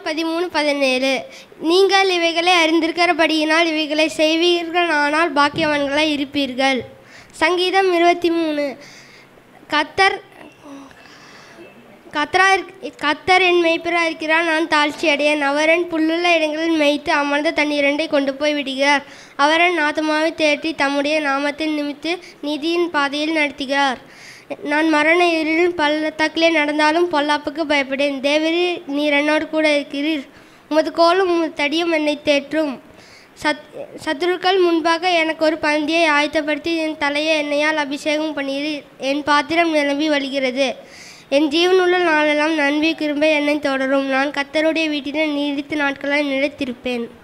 பதிமூணு பதினேழு நீங்கள் இவைகளை அறிந்திருக்கிறபடியினால் இவைகளை செய்வீர்கள் ஆனால் பாக்கியவான்களாய் இருப்பீர்கள் சங்கீதம் இருபத்தி மூணு கத்தர் கத்தரா கத்தர் என் மெய்ப்பராக இருக்கிறார் நான் தாழ்ச்சி அடையேன் அவரன் புல்லுள்ள இடங்களில் மேய்த்து அமர்ந்த தண்ணீரண்டை கொண்டு போய் விடுகிறார் அவரன் ஆத்மாவை தேற்றி தம்முடைய நாமத்தின் நிமித்து நீதியின் பாதையில் நடத்துகிறார் நான் மரண இருளில் பள்ளத்தாக்கிலே நடந்தாலும் பொல்லாப்புக்கு பயப்படேன் தேவரீ நீர் என்னோடு கூட இருக்கிறீர் உமது கோலும் உமது தடியும் என்னை தேற்றும் சத் சத்துருக்கள் முன்பாக எனக்கு ஒரு பந்தியை ஆயத்தப்படுத்தி என் தலையை எண்ணெயால் அபிஷேகம் பண்ணீரீர் என் பாத்திரம் நிரம்பி வழிகிறது என் ஜீவனுள்ள நாளெல்லாம் நன்மை கிரும்பை என்னை தொடரும் நான் கத்தருடைய வீட்டில் நீடித்த நாட்களாய் நிலைத்திருப்பேன்